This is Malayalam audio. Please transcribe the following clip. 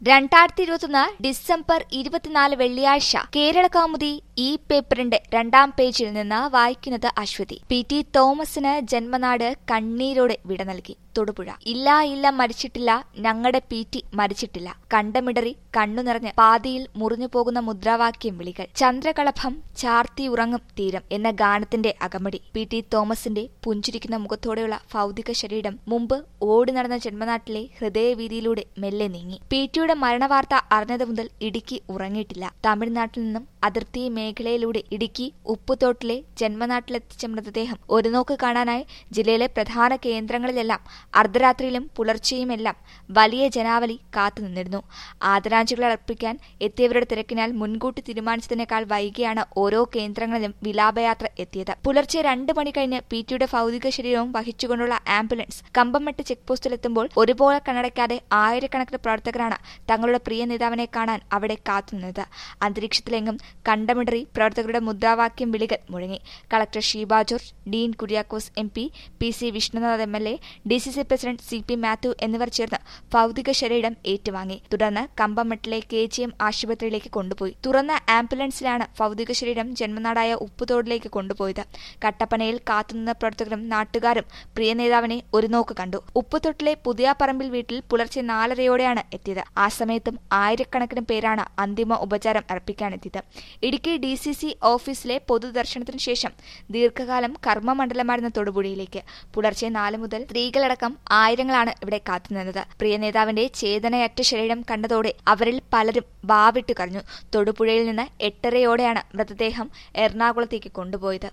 രണ്ടായിരത്തി ഇരുപത്തൊന്ന് ഡിസംബർ ഇരുപത്തിനാല് വെള്ളിയാഴ്ച കേരള കൗമുദി ഈ പേപ്പറിന്റെ രണ്ടാം പേജിൽ നിന്ന് വായിക്കുന്നത് അശ്വതി പി ടി തോമസിന് ജന്മനാട് കണ്ണീരോടെ വിട നൽകി തൊടുപുഴ ഇല്ല ഇല്ല മരിച്ചിട്ടില്ല ഞങ്ങളുടെ പി ടി മരിച്ചിട്ടില്ല കണ്ടമിടറി കണ്ണു നിറഞ്ഞ് പാതിയിൽ മുറിഞ്ഞു പോകുന്ന മുദ്രാവാക്യം വിളികൾ ചന്ദ്രകളഭം ചാർത്തി ഉറങ്ങും തീരം എന്ന ഗാനത്തിന്റെ അകമടി പി ടി തോമസിന്റെ പുഞ്ചിരിക്കുന്ന മുഖത്തോടെയുള്ള ഭൗതിക ശരീരം മുമ്പ് ഓടി നടന്ന ജന്മനാട്ടിലെ ഹൃദയവീതിയിലൂടെ മെല്ലെ നീങ്ങി പി ടിയുടെ മരണവാർത്ത അറിഞ്ഞതു മുതൽ ഇടുക്കി ഉറങ്ങിയിട്ടില്ല തമിഴ്നാട്ടിൽ നിന്നും അതിർത്തി മേഖലയിലൂടെ ഇടുക്കി ഉപ്പുതോട്ടിലെ ജന്മനാട്ടിലെത്തിച്ച മൃതദേഹം ഒരു നോക്ക് കാണാനായി ജില്ലയിലെ പ്രധാന കേന്ദ്രങ്ങളിലെല്ലാം അർദ്ധരാത്രിയിലും പുലർച്ചെയുമെല്ലാം വലിയ ജനാവലി കാത്തുനിന്നിരുന്നു ആദരാഞ്ജലികൾ അർപ്പിക്കാൻ എത്തിയവരുടെ തിരക്കിനാൽ മുൻകൂട്ടി തീരുമാനിച്ചതിനേക്കാൾ വൈകിയാണ് ഓരോ കേന്ദ്രങ്ങളിലും വിലാപയാത്ര എത്തിയത് പുലർച്ചെ രണ്ട് മണി കഴിഞ്ഞ് പി ടിയുടെ ഭൗതിക ശരീരവും വഹിച്ചുകൊണ്ടുള്ള ആംബുലൻസ് കമ്പംമെട്ട് ചെക്ക് പോസ്റ്റിലെത്തുമ്പോൾ ഒരുപോലെ കണ്ണടയ്ക്കാതെ ആയിരക്കണക്കിന് പ്രവർത്തകരാണ് തങ്ങളുടെ പ്രിയ നേതാവിനെ കാണാൻ അവിടെ കാത്തുനിന്നത് അന്തരീക്ഷത്തിലെങ്ങും കണ്ടമിടറി പ്രവർത്തകരുടെ മുദ്രാവാക്യം വിളികൾ മുഴങ്ങി collector Sheeba George Dean Kuriakose M P P C Vishnunath M L A D C C president C P Mathew എന്നിവർ ചേർന്ന് ഭൗതിക ശരീരം ഏറ്റുവാങ്ങി തുടർന്ന് കമ്പമെട്ടിലെ കെ ജി എം ആശുപത്രിയിലേക്ക് കൊണ്ടുപോയി തുറന്ന ആംബുലൻസിലാണ് ഭൗതിക ശരീരം ജന്മനാടായ ഉപ്പുതോടിലേക്ക് കൊണ്ടുപോയത് കട്ടപ്പനയിൽ കാത്തുനിന്ന പ്രവർത്തകരും നാട്ടുകാരും പ്രിയ നേതാവിനെ ഒരു നോക്ക് കണ്ടു ഉപ്പുതൊട്ടിലെ പുതിയ പറമ്പിൽ വീട്ടിൽ പുലർച്ചെ നാലരയോടെയാണ് എത്തിയത് ആ സമയത്തും ആയിരക്കണക്കിന് പേരാണ് അന്തിമ ഉപചാരം അർപ്പിക്കാനെത്തിയത് ഇടുക്കി ഡി സി സി ഓഫീസിലെ പൊതുദർശനത്തിനു ശേഷം ദീർഘകാലം കർമ്മമണ്ഡലമായിരുന്ന തൊടുപുഴയിലേക്ക് പുലർച്ചെ നാല് മുതൽ സ്ത്രീകളടക്കം ആയിരങ്ങളാണ് ഇവിടെ കാത്തുനിന്നത് പ്രിയ നേതാവിന്റെ ചേതനയറ്റ ശരീരം കണ്ടതോടെ അവരിൽ പലരും വാവിട്ട് കരഞ്ഞു തൊടുപുഴയിൽ നിന്ന് എട്ടരയോടെയാണ് മൃതദേഹം എറണാകുളത്തേക്ക് കൊണ്ടുപോയത്